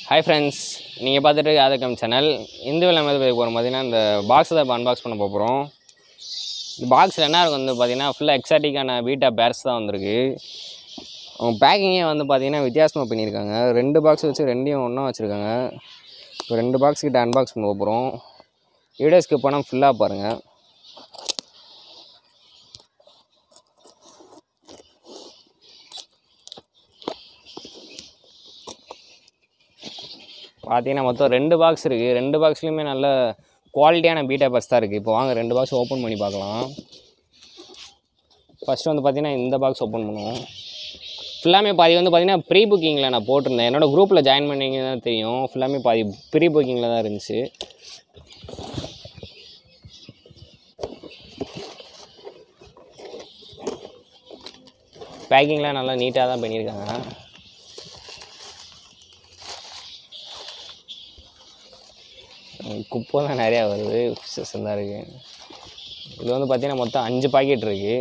hi friends நீங்கள் பார்த்துட்டு ஆதக்கம் channel இந்த வேலை மாதிரி போய் போகிறோம் பார்த்தீங்கன்னா இந்த பாக்ஸ் தான் இப்போ அன்பாக்ஸ் பண்ண போகிறோம் இந்த பாக்ஸில் என்ன இருக்கும் வந்து பார்த்தீங்கன்னா ஃபுல்லாக எக்ஸாட்டிக்கான பீட்டா பேர்ஸ் தான் வந்திருக்கு அவங்க பேக்கிங்கே வந்து பார்த்தீங்கன்னா வித்தியாசமாக பண்ணியிருக்காங்க ரெண்டு பாக்ஸ் வச்சு ரெண்டையும் ஒன்றா வச்சுருக்காங்க இப்போ ரெண்டு பாக்ஸ் கிட்ட அன்பாக்ஸ் பண்ண போகிறோம் வீடியோஸ்க்கு போனால் ஃபுல்லாக பாருங்கள் பார்த்தீங்கன்னா மொத்தம் ரெண்டு பாக்ஸ் இருக்குது ரெண்டு பாக்ஸ்லையுமே நல்ல குவாலிட்டியான பீட்டா பர்ஸ் தான் இருக்குது இப்போ வாங்க ரெண்டு பாக்ஸ் ஓப்பன் பண்ணி பார்க்கலாம் ஃபஸ்ட்டு வந்து பார்த்தீங்கன்னா இந்த பாக்ஸ் ஓப்பன் பண்ணுவோம் ஃபுல்லாமே பாதி வந்து பார்த்தீங்கன்னா ப்ரீ புக்கிங்கில் நான் போட்டிருந்தேன் என்னோட குரூப்பில் ஜாயின் பண்ணிங்க தான் தெரியும் ஃபுல்லாமே பாதி ப்ரீ புக்கிங்கில் தான் இருந்துச்சு பேக்கிங்லாம் நல்லா நீட்டாக தான் பண்ணியிருக்காங்க குப்பை தான் நிறையா வருது ஃபிஷஸ் தான் இருக்குது இது வந்து பார்த்தீங்கன்னா மொத்தம் அஞ்சு பாக்கெட் இருக்குது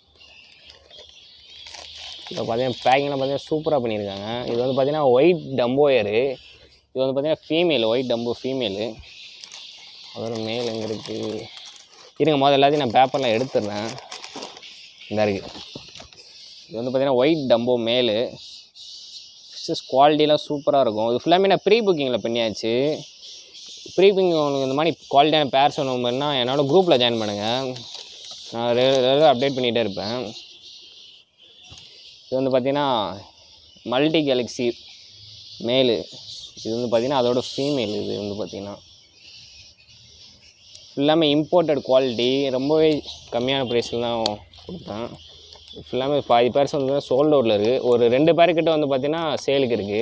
இப்போ பார்த்தீங்கன்னா பேக்கிங்லாம் பார்த்தீங்கன்னா சூப்பராக பண்ணியிருக்காங்க இது வந்து பார்த்தீங்கன்னா ஒயிட் டம்போயரு இது வந்து பார்த்தீங்கன்னா ஃபீமேல் ஒயிட் டம்போ ஃபீமேலு அதோட மேல் எங்கே இருக்குது இருங்க முதல்ல எல்லாத்தையும் நான் பேப்பர்லாம் எடுத்துடுறேன் இந்த இருக்குது இது வந்து பார்த்தீங்கன்னா ஒயிட் டம்போ மேலு ஃபிஷஸ் குவாலிட்டிலாம் சூப்பராக இருக்கும் இது ஃபுல்லாமே நான் ப்ரீ புக்கிங்கில் பண்ணியாச்சு ப்ரீ புக்கிங் உங்களுக்கு இந்த மாதிரி குவாலிட்டியான பேர்ஸ் வேணும்னா என்னோட குரூப்பில் ஜாயின் பண்ணுங்கள் நான் ரெகுலராக அப்டேட் பண்ணிகிட்டே இருப்பேன் இது வந்து பார்த்தீங்கன்னா மல்டி கேலக்ஸி மேலு இது வந்து பார்த்தீங்கன்னா அதோட ஃபீமேல் இது வந்து பார்த்தீங்கன்னா ஃபுல்லாமே இம்போர்ட்டட் குவாலிட்டி ரொம்பவே கம்மியான ப்ரைஸில் தான் கொடுத்தேன் ஃபுல்லாமே பாதி பேர்ஸ் வந்து சோல்ட் அவுட்டில் இருக்குது ஒரு ரெண்டு பேர்கிட்ட வந்து பார்த்தீங்கன்னா சேலுக்கு இருக்குது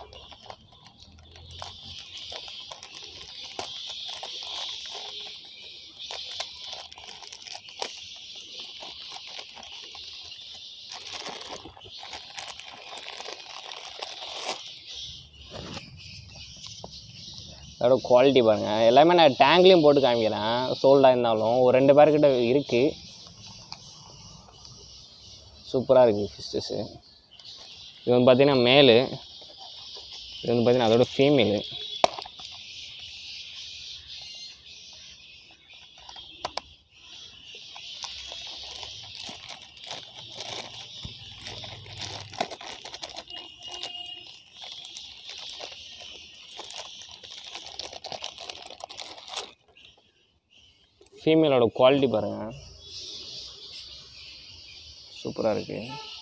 அதோட குவாலிட்டி பாருங்கள் எல்லாமே நான் டேங்க்லேயும் போட்டு காமிக்கிறேன் சோல்டாக இருந்தாலும் ஒரு ரெண்டு பேர்கிட்ட இருக்குது சூப்பராக இருக்குது ஃபிஷ்ஷஸ்ஸு இது வந்து பார்த்தீங்கன்னா மேலு இது வந்து பார்த்தீங்கன்னா அதோட ஃபீமேலு ஃபீமேலோட குவாலிட்டி பாருங்கள் சூப்பராக இருக்குது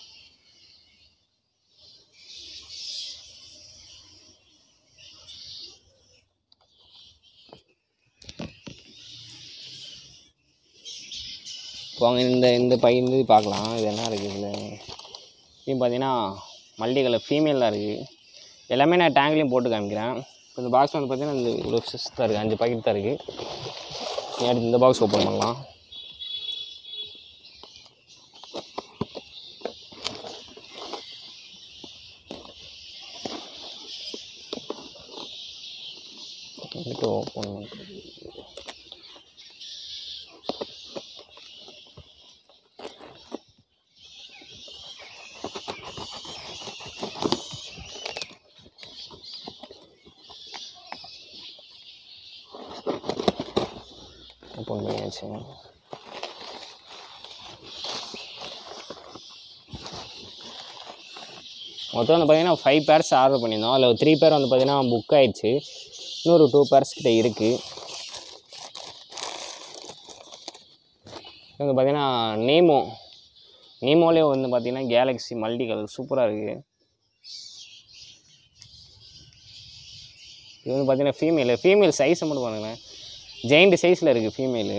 வாங்க இந்த இந்த பையன் இது பார்க்கலாம் இது என்ன இருக்குது இதில் இது பார்த்தீங்கன்னா மல்டி கலர் ஃபீமேல் தான் இருக்குது எல்லாமே நான் டேங்க்லேயும் போட்டு காமிக்கிறேன் இப்போ இந்த பாக்ஸ் வந்து பார்த்தீங்கன்னா இந்த இவ்வளோ சிக்ஸ் தான் இருக்குது அஞ்சு பாக்கெட் தான் இருக்குது நீ அடுத்து இந்த பாக்ஸ் ஓப்பன் பண்ணலாம் வந்துட்டு ஓப்பன் பண்ணுறது ஓப்பன் பண்ணியாச்சு மொத்தம் வந்து பார்த்தீங்கன்னா ஃபைவ் பேர்ஸ் ஆர்டர் பண்ணியிருந்தோம் அதில் த்ரீ பேர் வந்து பார்த்தீங்கன்னா புக் ஆயிடுச்சு இன்னொரு டூ பேர்ஸ் கிட்ட இருக்குது இது வந்து பார்த்தீங்கன்னா நேமோ நேமோலேயே வந்து பார்த்தீங்கன்னா கேலக்ஸி மல்டி கலர் சூப்பராக இருக்குது இது வந்து பார்த்தீங்கன்னா ஃபீமேலு ஃபீமேல் சைஸை மட்டும் பாருங்களேன் ஜெயிண்ட் சைஸில் இருக்குது ஃபீமேலு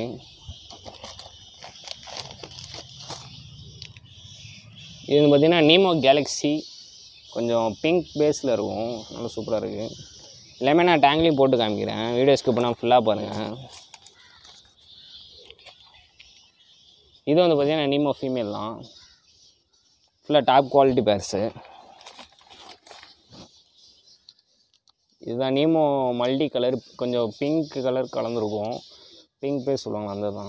இது வந்து பார்த்தீங்கன்னா நீமோ கேலக்ஸி கொஞ்சம் பிங்க் பேஸில் இருக்கும் நல்லா சூப்பராக இருக்குது எல்லாமே நான் டேங்க்லேயும் போட்டு காமிக்கிறேன் வீடியோஸ்க்கு போனால் ஃபுல்லாக பாருங்கள் இது வந்து பார்த்தீங்கன்னா நீமோ ஃபீமேல் தான் ஃபுல்லாக டாப் குவாலிட்டி பேர்ஸு இதுதான் நீமோ மல்டி கலர் கொஞ்சம் பிங்க் கலர் கலந்துருக்கும் பிங்க் பேஸ் சொல்லுவாங்க அந்த தான்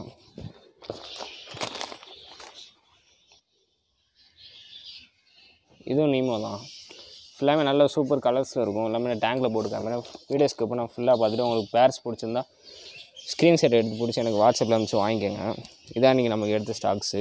இதுவும் நீமோ தான் ஃபுல்லாமே நல்ல சூப்பர் கலர்ஸில் இருக்கும் எல்லாமே நான் டேங்கில் போட்டு காமிக்கிறேன் வீடியோஸ்க்கு இப்போ நான் ஃபுல்லாக பார்த்துட்டு உங்களுக்கு பேர்ஸ் பிடிச்சிருந்தா ஸ்க்ரீன்ஷாட் எடுத்து பிடிச்சி எனக்கு வாட்ஸ்அப்பில் அனுப்பிச்சு வாங்கிக்கோங்க இதான் நீங்கள் நமக்கு எடுத்த ஸ்டாக்ஸு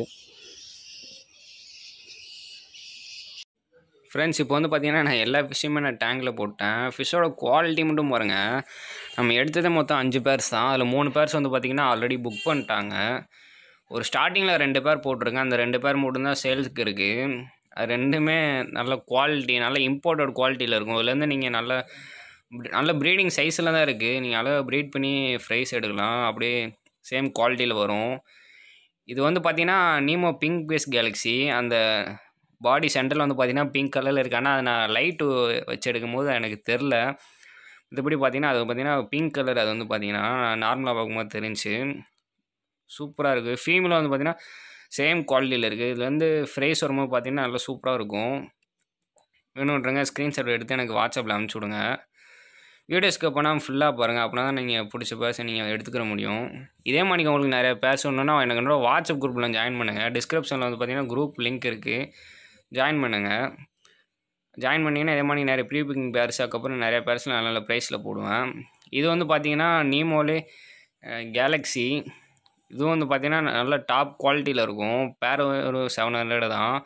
ஃப்ரெண்ட்ஸ் இப்போ வந்து பார்த்தீங்கன்னா நான் எல்லா ஃபிஷ்ஷுமே நான் டேங்கில் போட்டேன் ஃபிஷ்ஷோட குவாலிட்டி மட்டும் பாருங்க நம்ம எடுத்ததே மொத்தம் அஞ்சு பேர்ஸ் தான் அதில் மூணு பேர்ஸ் வந்து பார்த்திங்கன்னா ஆல்ரெடி புக் பண்ணிட்டாங்க ஒரு ஸ்டார்டிங்கில் ரெண்டு பேர் போட்டிருக்கேன் அந்த ரெண்டு பேர் மட்டும்தான் சேல்ஸுக்கு இருக்குது அது ரெண்டுமே நல்ல குவாலிட்டி நல்ல இம்போர்ட்டட் குவாலிட்டியில் இருக்கும் இதுலேருந்து நீங்கள் நல்ல நல்ல ப்ரீடிங் சைஸில் தான் இருக்குது நீங்கள் அழகாக ப்ரீட் பண்ணி ஃப்ரைஸ் எடுக்கலாம் அப்படியே சேம் குவாலிட்டியில் வரும் இது வந்து பார்த்தீங்கன்னா நீமோ பிங்க் பேஸ் கேலக்ஸி அந்த பாடி சென்டரில் வந்து பார்த்தீங்கன்னா பிங்க் கலரில் இருக்கு ஆனால் அதை நான் லைட்டு வச்சு எடுக்கும்போது எனக்கு தெரில மத்தபடி பார்த்தீங்கன்னா அது பார்த்தீங்கன்னா பிங்க் கலர் அது வந்து பார்த்தீங்கன்னா நார்மலாக பார்க்கும்போது தெரிஞ்சு சூப்பராக இருக்குது ஃபீமேல் வந்து பார்த்தீங்கன்னா சேம் குவாலிட்டியில் இருக்குது இதில் வந்து ஃப்ரைஸ் வரும்போது பார்த்தீங்கன்னா நல்லா சூப்பராக இருக்கும் வேணுன்றங்க ஸ்க்ரீன்ஷாட் எடுத்து எனக்கு வாட்ஸ்அப்பில் அனுப்பிச்சி விடுங்க வீடியோஸ்க்கு அப்போனா ஃபுல்லாக பாருங்கள் அப்படின்னா தான் நீங்கள் பிடிச்ச பேர்ஸை நீங்கள் எடுத்துக்கிற முடியும் இதே மாதிரி உங்களுக்கு நிறைய பேர்ஸ் வேணுன்னா எனக்கு என்னோட வாட்ஸ்அப் குரூப்பில் ஜாயின் பண்ணுங்கள் டிஸ்கிரிப்ஷனில் வந்து பார்த்தீங்கன்னா குரூப் லிங்க் இருக்குது ஜாயின் பண்ணுங்கள் ஜாயின் பண்ணிங்கன்னா இதே மாதிரி நிறைய ப்ரீ புக்கிங் பேர்ஸ் அதுக்கப்புறம் நிறைய பேர்ஸில் நல்ல நல்ல ப்ரைஸில் போடுவேன் இது வந்து பார்த்தீங்கன்னா நீமோலே கேலக்ஸி இதுவும் வந்து பார்த்தீங்கன்னா நல்ல டாப் குவாலிட்டியில் இருக்கும் பேர் ஒரு செவன் ஹண்ட்ரட் தான்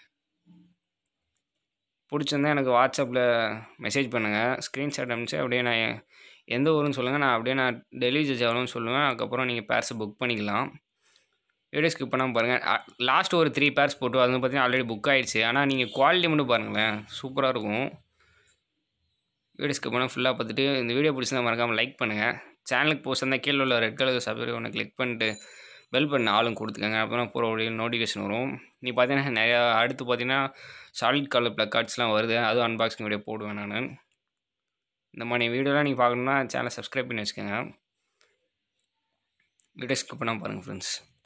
பிடிச்சிருந்தா எனக்கு வாட்ஸ்அப்பில் மெசேஜ் பண்ணுங்கள் ஸ்க்ரீன்ஷாட் அனுப்பிச்சு அப்படியே நான் எந்த ஊருன்னு சொல்லுங்கள் நான் அப்படியே நான் டெலிவரி சார்ஜ் எவ்வளோன்னு சொல்லுவேன் அதுக்கப்புறம் நீங்கள் பேர்ஸை புக் பண்ணிக்கலாம் வீடியோ ஸ்கிப் பண்ணாமல் பாருங்கள் லாஸ்ட் ஒரு த்ரீ பேர்ஸ் போட்டு அது வந்து பார்த்தீங்கன்னா ஆல்ரெடி புக் ஆகிடுச்சு ஆனால் நீங்கள் குவாலிட்டி மட்டும் பாருங்களேன் சூப்பராக இருக்கும் வீடியோ ஸ்கிப் பண்ணால் ஃபுல்லாக பார்த்துட்டு இந்த வீடியோ பிடிச்சிருந்தா மறக்காமல் லைக் பண்ணுங்கள் சேனலுக்கு போஸ்ட் இருந்தால் கீழே உள்ள ரெட் கலர் சப்ஸ்கிரைப் ஒன்று கிளிக் பண்ணிட்டு பெல் பண்ண ஆளும் கொடுத்துக்கோங்க அப்புறம் போகிற வழியில் நோட்டிஃபிகேஷன் வரும் நீ பார்த்தீங்கன்னா நிறையா அடுத்து பார்த்தீங்கன்னா சாலிட் கலர் ப்ளக்கார்ட்ஸ்லாம் வருது அதுவும் அன்பாக்சிங் வீடியோ போடுவேன் நான் இந்த மாதிரி வீடியோலாம் நீங்கள் பார்க்கணுன்னா சேனலை சப்ஸ்கிரைப் பண்ணி வச்சுக்கோங்க வீடியோ ஸ்கிப் பண்ணால் பாருங்கள் ஃப்ரெண்ட்ஸ்